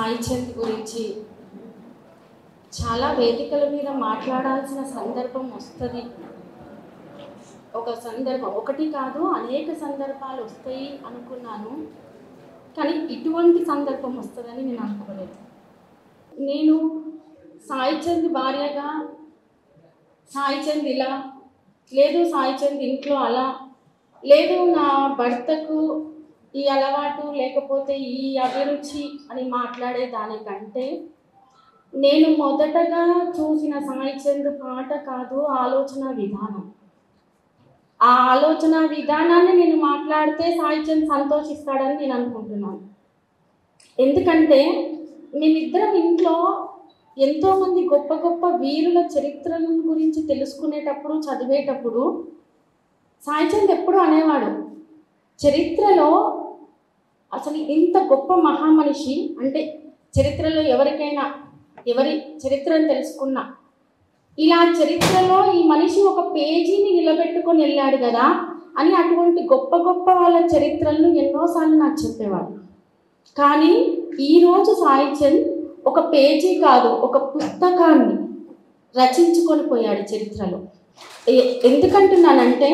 సాయి చంద్ గురించి చాలా వేదికల మీద మాట్లాడాల్సిన సందర్భం వస్తుంది ఒక సందర్భం ఒకటి కాదు అనేక సందర్భాలు వస్తాయి అనుకున్నాను కానీ ఇటువంటి సందర్భం వస్తుందని నేను అనుకోలేదు నేను సాయి చంద్ భార్యగా సాయి చంద్ ఇలా లేదు సాయి చంద్ ఇంట్లో అలా లేదు నా భర్తకు ఈ అలవాటు లేకపోతే ఈ అభిరుచి అని మాట్లాడే దానికంటే నేను మొదటగా చూసిన సాయి చంద్ పాట కాదు ఆలోచన విధానం ఆ ఆలోచన విధానాన్ని నేను మాట్లాడితే సాయి చంద్ సంతోషిస్తాడని నేను అనుకుంటున్నాను ఎందుకంటే మేమిద్దరం ఇంట్లో ఎంతోమంది గొప్ప గొప్ప వీరుల చరిత్రల గురించి తెలుసుకునేటప్పుడు చదివేటప్పుడు సాయిచంద్ ఎప్పుడు అనేవాడు చరిత్రలో అసలు ఇంత గొప్ప మహామనిషి అంటే చరిత్రలో ఎవరికైనా ఎవరి చరిత్రను తెలుసుకున్నా ఇలా చరిత్రలో ఈ మనిషి ఒక పేజీని నిలబెట్టుకొని వెళ్ళాడు కదా అని అటువంటి గొప్ప గొప్ప వాళ్ళ చరిత్రలను ఎన్నోసార్లు నాకు చెప్పేవాడు కానీ ఈరోజు సాయిచంద్ ఒక పేజీ కాదు ఒక పుస్తకాన్ని రచించుకొని పోయాడు చరిత్రలో ఎ- ఎందుకంటున్నానంటే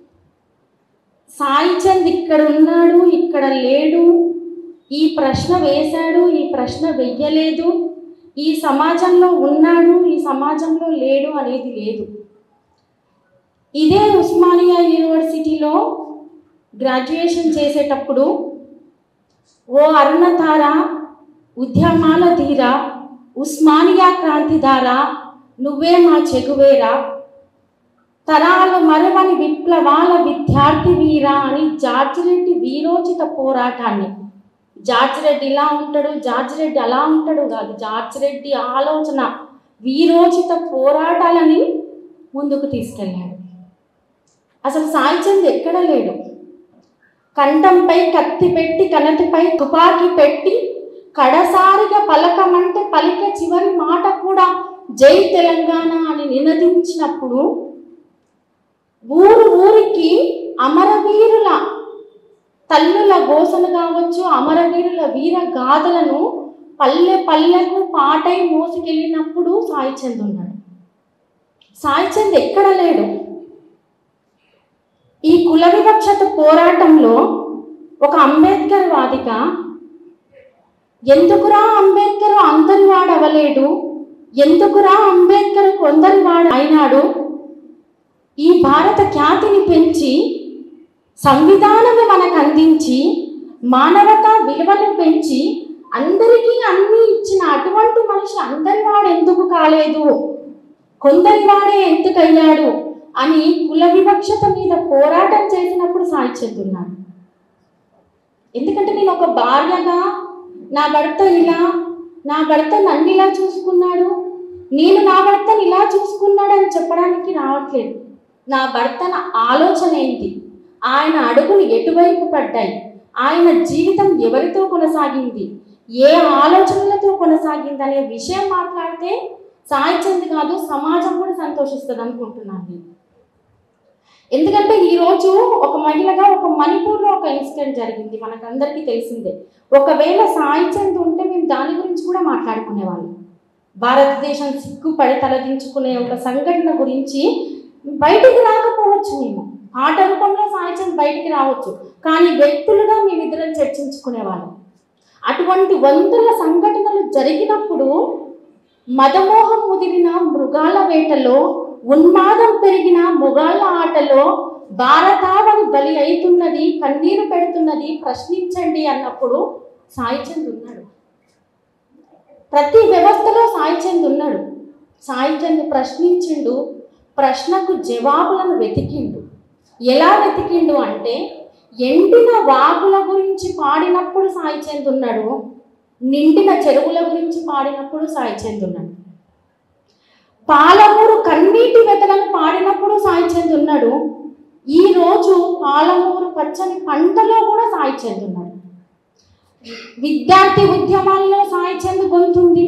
సాయిచంద్ ఇక్కడ ఉన్నాడు ఇక్కడ లేడు ఈ ప్రశ్న వేశాడు ఈ ప్రశ్న వెయ్యలేదు ఈ సమాజంలో ఉన్నాడు ఈ సమాజంలో లేడు అనేది లేదు ఇదే ఉస్మానియా యూనివర్సిటీలో గ్రాడ్యుయేషన్ చేసేటప్పుడు ఓ అరుణధార ఉద్యమాల ధీర ఉస్మానియా క్రాంతిధార నువ్వే మా చెగువేరా తరాలు మరవని విప్లవాల విద్యార్థి వీరా అని జార్జ్ రెడ్డి వీరోచిత పోరాటాన్ని జార్జ్ రెడ్డి ఇలా ఉంటాడు జార్జ్ రెడ్డి అలా ఉంటాడు కాదు జార్జ్ రెడ్డి ఆలోచన వీరోచిత పోరాటాలని ముందుకు తీసుకెళ్ళాడు అసలు సాయిచంద్ ఎక్కడ లేడు కంఠంపై కత్తి పెట్టి కనతిపై తుపాకీ పెట్టి కడసారిగా పలకమంటే పలికే చివరి మాట కూడా జై తెలంగాణ అని నినదించినప్పుడు ఊరు ఊరికి అమరవీరుల తల్లుల గోసలు కావచ్చు అమరవీరుల వీర గాథలను పల్లె పల్లెకు పాటై మోసుకెళ్ళినప్పుడు సాయిచంద్ ఉన్నాడు సాయిచంద్ ఎక్కడ లేడు ఈ కుల వివక్షత పోరాటంలో ఒక అంబేద్కర్ వాదిగా ఎందుకురా అంబేద్కర్ అందరి వాడు అవ్వలేడు ఎందుకురా అంబేద్కర్ కొందరి వాడు అయినాడు ఈ భారత ఖ్యాతిని పెంచి సంవిధానము మనకు అందించి మానవతా విలువలు పెంచి అందరికీ అన్ని ఇచ్చిన అటువంటి మనిషి అందరి వాడు ఎందుకు కాలేదు కొందరి వాడే ఎందుకయ్యాడు అని కుల వివక్షత మీద పోరాటం చేసినప్పుడు సాయి చెందున్నాడు ఎందుకంటే నేను ఒక భార్యగా నా భర్త ఇలా నా భర్త నన్ను ఇలా చూసుకున్నాడు నేను నా భర్తను ఇలా చూసుకున్నాడు అని చెప్పడానికి రావట్లేదు నా భర్తన ఆలోచన ఏంటి ఆయన అడుగులు ఎటువైపు పడ్డాయి ఆయన జీవితం ఎవరితో కొనసాగింది ఏ ఆలోచనలతో కొనసాగింది అనే విషయం మాట్లాడితే సాయి చంద్ కాదు సమాజం కూడా సంతోషిస్తుంది అనుకుంటున్నాను నేను ఎందుకంటే ఈరోజు ఒక మహిళగా ఒక మణిపూర్లో ఒక ఇన్సిడెంట్ జరిగింది మనకందరికీ తెలిసిందే ఒకవేళ సాయి చంద్ ఉంటే మేము దాని గురించి కూడా మాట్లాడుకునేవాళ్ళం భారతదేశం సిగ్గుపడి తలదించుకునే ఒక సంఘటన గురించి బయటికి రాకపోవచ్చు మేము పాట రూపంలో సాయి చంద్ బయటికి రావచ్చు కానీ వ్యక్తులుగా మేమిద్దరం చర్చించుకునేవాళ్ళం అటువంటి వందల సంఘటనలు జరిగినప్పుడు మదమోహం ముదిరిన మృగాల వేటలో ఉన్మాదం పెరిగిన మొగాళ్ళ ఆటలో భారతావని బలి అవుతున్నది కన్నీరు పెడుతున్నది ప్రశ్నించండి అన్నప్పుడు సాయిచంద్ ఉన్నాడు ప్రతి వ్యవస్థలో సాయిచంద్ ఉన్నాడు సాయిచంద్ ప్రశ్నించిండు ప్రశ్నకు జవాబులను వెతికిండు ఎలా వెతికిండు అంటే ఎండిన వాగుల గురించి పాడినప్పుడు సాయిచంద్ ఉన్నాడు నిండిన చెరువుల గురించి పాడినప్పుడు సాయిచంద్ ఉన్నాడు పాలమూరు కన్నీటి వెతలను పాడినప్పుడు సాయిచంద్ ఉన్నాడు ఈ రోజు పాలమూరు పచ్చని పంటలో కూడా సాయిచంద్ ఉన్నాడు విద్యార్థి ఉద్యమాల్లో సాయిచంద్ గొంతుంది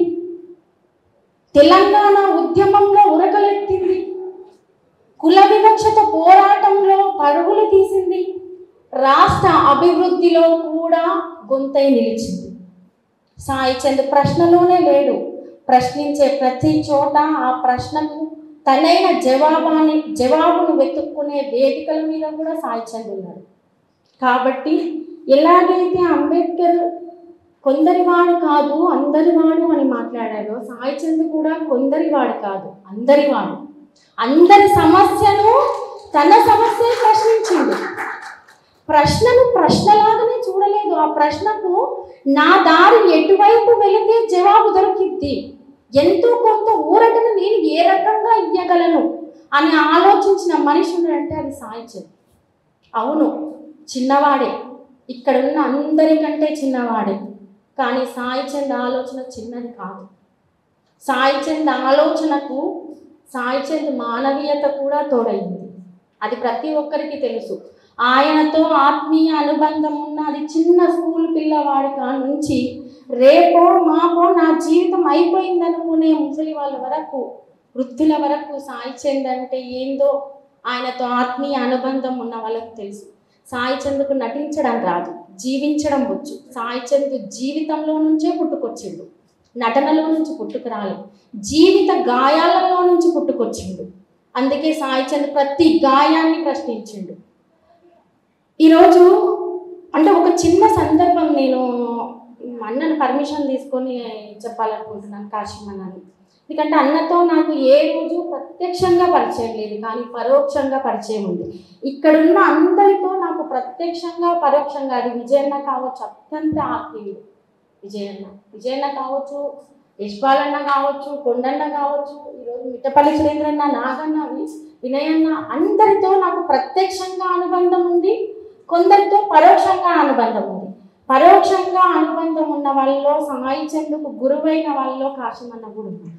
తెలంగాణ ఉద్యమంలో ఉరకలెత్తింది కుల వివక్షత పోరాటంలో పరుగులు తీసింది రాష్ట్ర అభివృద్ధిలో కూడా గొంతై నిలిచింది సాయి చంద్ ప్రశ్నలోనే లేడు ప్రశ్నించే ప్రతి చోట ఆ ప్రశ్నకు తనైన జవాబాన్ని జవాబును వెతుక్కునే వేదికల మీద కూడా సాయి చంద్ ఉన్నాడు కాబట్టి ఎలాగైతే అంబేద్కర్ కొందరివాడు కాదు అందరివాడు అని మాట్లాడాడో సాయి చంద్ కూడా కొందరివాడు కాదు అందరివాడు అందరి సమస్యను తన సమస్య ప్రశ్నించిండు ప్రశ్నను ప్రశ్నలాగానే చూడలేదు ఆ ప్రశ్నకు నా దారి ఎటువైపు వెళితే జవాబు దొరికిద్ది ఎంతో కొంత ఊరటను నేను ఏ రకంగా ఇయ్యగలను అని ఆలోచించిన మనిషి ఉన్నాడంటే అది సాయి చంద్ అవును చిన్నవాడే ఇక్కడున్న అందరికంటే చిన్నవాడే కానీ సాయి చంద్ ఆలోచన చిన్నది కాదు సాయి చంద్ ఆలోచనకు సాయి చంద్ మానవీయత కూడా తోడైంది అది ప్రతి ఒక్కరికి తెలుసు ఆయనతో ఆత్మీయ అనుబంధం ఉన్న అది చిన్న స్కూల్ పిల్లవాడి కా నుంచి రేపో మాపో నా జీవితం అయిపోయింది అనుకునే ముసలి వాళ్ళ వరకు వృద్ధుల వరకు సాయి చంద్ అంటే ఏందో ఆయనతో ఆత్మీయ అనుబంధం ఉన్న వాళ్ళకు తెలుసు సాయి చంద్కు నటించడం రాదు జీవించడం వచ్చు సాయి చంద్ జీవితంలో నుంచే పుట్టుకొచ్చిండు నటనలో నుంచి పుట్టుకురాలి జీవిత గాయాలలో నుంచి పుట్టుకొచ్చిండు అందుకే సాయి చంద్ ప్రతి గాయాన్ని ప్రశ్నించిండు ఈరోజు అంటే ఒక చిన్న సందర్భం నేను మా అన్నను పర్మిషన్ తీసుకొని చెప్పాలనుకుంటున్నాను కాశీం అన్నని ఎందుకంటే అన్నతో నాకు ఏ రోజు ప్రత్యక్షంగా పరిచయం లేదు కానీ పరోక్షంగా పరిచయం ఉంది ఇక్కడున్న అందరితో నాకు ప్రత్యక్షంగా పరోక్షంగా అది విజయన్న కావచ్చు అత్యంత ఆత్మీయుడు విజయన్న విజయన్న కావచ్చు యశ్పాలన్న కావచ్చు కొండన్న కావచ్చు ఈరోజు మిట్టపల్లి సురేంద్రన్న నాగన్న వి- వినయన్న అందరితో నాకు ప్రత్యక్షంగా అనుబంధం ఉంది కొందరితో పరోక్షంగా అనుబంధం ఉంది పరోక్షంగా అనుబంధం ఉన్న వాళ్ళలో సాయి చందుకు గురువైన వాళ్ళలో కాశీమన్న కూడా ఉన్నారు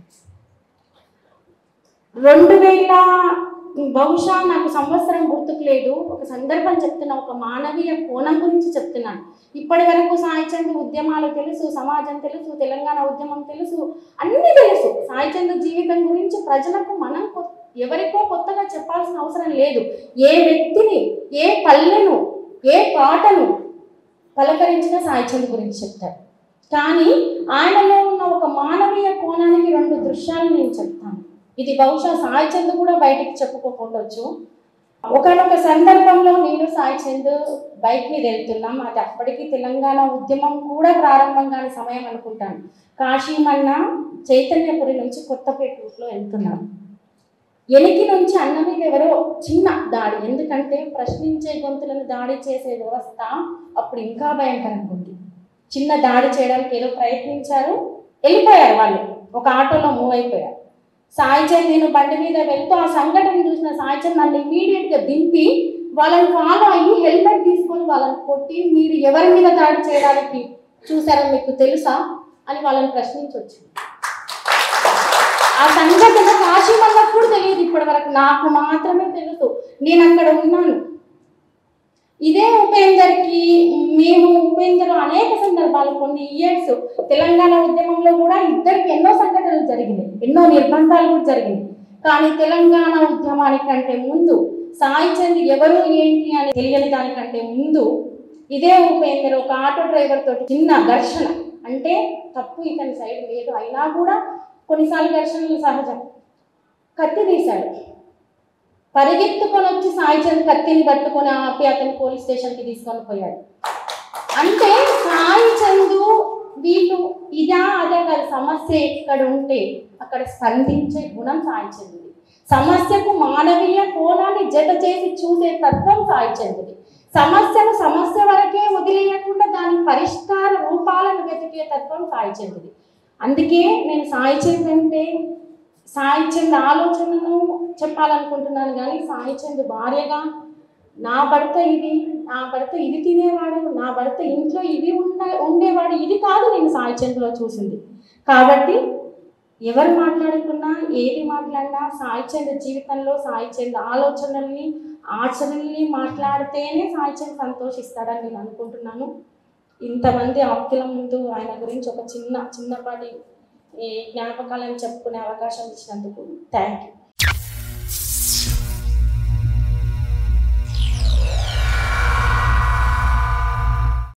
రెండు వేల బహుశా నాకు సంవత్సరం గుర్తుకు లేదు ఒక సందర్భం చెప్తున్నా ఒక మానవీయ కోణం గురించి చెప్తున్నాను ఇప్పటి వరకు సాయి చంద్ ఉద్యమాలు తెలుసు సమాజం తెలుసు తెలంగాణ ఉద్యమం తెలుసు అన్నీ తెలుసు సాయి చంద్ జీవితం గురించి ప్రజలకు మనం కొ- ఎవరికో కొత్తగా చెప్పాల్సిన అవసరం లేదు ఏ వ్యక్తిని ఏ పల్లెను ఏ పాటను పలకరించిన సాయి చంద్ గురించి చెప్తారు కానీ ఆయనలో ఉన్న ఒక మానవీయ కోణానికి రెండు దృశ్యాలు నేను చెప్తాను ఇది బహుశా సాయి చంద్ కూడా బయటికి చెప్పుకోకుండొచ్చు ఒకనొక సందర్భంలో నేను సాయి చంద్ బైక్ మీద వెళ్తున్నాం అది అప్పటికి తెలంగాణ ఉద్యమం కూడా ప్రారంభం కాని సమయం అనుకుంటాను కాశీమన్న చైతన్యపురి నుంచి కొత్తపేట రూట్లో వెళ్తున్నాం ఎనికి నుంచి అన్న మీద ఎవరో చిన్న దాడి ఎందుకంటే ప్రశ్నించే గొంతులను దాడి చేసే వ్యవస్థ అప్పుడు ఇంకా భయంకరంగా ఉంది చిన్న దాడి చేయడానికి ఏదో ప్రయత్నించారు వెళ్ళిపోయారు వాళ్ళు ఒక ఆటోలో మూవ్ అయిపోయారు సాయి చంద్ నేను బండి మీద వెళ్తూ ఆ సంఘటన చూసిన సాయి చంద్ నన్ను ఇమీడియట్ గా దింపి వాళ్ళని ఫాలో అయ్యి హెల్మెట్ తీసుకొని వాళ్ళని కొట్టి మీరు ఎవరి మీద దాడి చేయడానికి చూసారో మీకు తెలుసా అని వాళ్ళని ప్రశ్నించవచ్చు ఆ సంఘటన కాశీ వల్లప్పుడు తెలియదు ఇప్పటి వరకు నాకు మాత్రమే తెలుసు నేను అక్కడ ఉన్నాను ఇదే ఉపేందర్కి మేము ఉపేందర్ అనేక సందర్భాలు కొన్ని ఇయర్స్ తెలంగాణ ఉద్యమంలో కూడా ఇద్దరికి ఎన్నో సంఘటనలు జరిగినాయి ఎన్నో నిర్బంధాలు కూడా జరిగినాయి కానీ తెలంగాణ ఉద్యమానికంటే ముందు సాయి చంద్ ఎవరు ఏంటి అని తెలియని దానికంటే ముందు ఇదే ఉపేందర్ ఒక ఆటో డ్రైవర్ తోటి చిన్న ఘర్షణ అంటే తప్పు ఇతని సైడ్ లేదు అయినా కూడా కొన్నిసార్లు ఘర్షణలు సహజం కత్తి తీశాడు పరిగెత్తుకొని వచ్చి సాయి చంద్ కత్తిని పట్టుకొని ఆపి అతని పోలీస్ స్టేషన్కి తీసుకొని పోయాడు అంటే సాయి చందు వీళ్ళు ఇదా అదే కాదు సమస్య ఎక్కడ ఉంటే అక్కడ స్పందించే గుణం సాయి చందుది సమస్యకు మానవీయ కోణాన్ని జత చేసి చూసే తత్వం సాయి చందుది సమస్యను సమస్య వరకే వదిలేయకుండా దాని పరిష్కార రూపాలను వెతికే తత్వం సాయి చందుది అందుకే నేను సాయి చంద్ అంటే సాయి చంద్ ఆలోచనను చెప్పాలనుకుంటున్నాను కానీ సాయి చంద్ భార్యగా నా భర్త ఇది నా భర్త ఇది తినేవాడు నా భర్త ఇంట్లో ఇది ఉన్న ఉండేవాడు ఇది కాదు నేను సాయి చంద్లో చూసింది కాబట్టి ఎవరు మాట్లాడుకున్నా ఏది మాట్లాడినా సాయి చంద్ జీవితంలో సాయి చంద్ ఆలోచనల్ని ఆచరణల్ని మాట్లాడితేనే సాయి చంద్ సంతోషిస్తాడని నేను అనుకుంటున్నాను ఇంతమంది ఆప్తుల ముందు ఆయన గురించి ఒక చిన్న చిన్నపాటి ఈ జ్ఞాపకాలను చెప్పుకునే అవకాశం ఇచ్చినందుకు థ్యాంక్ యూ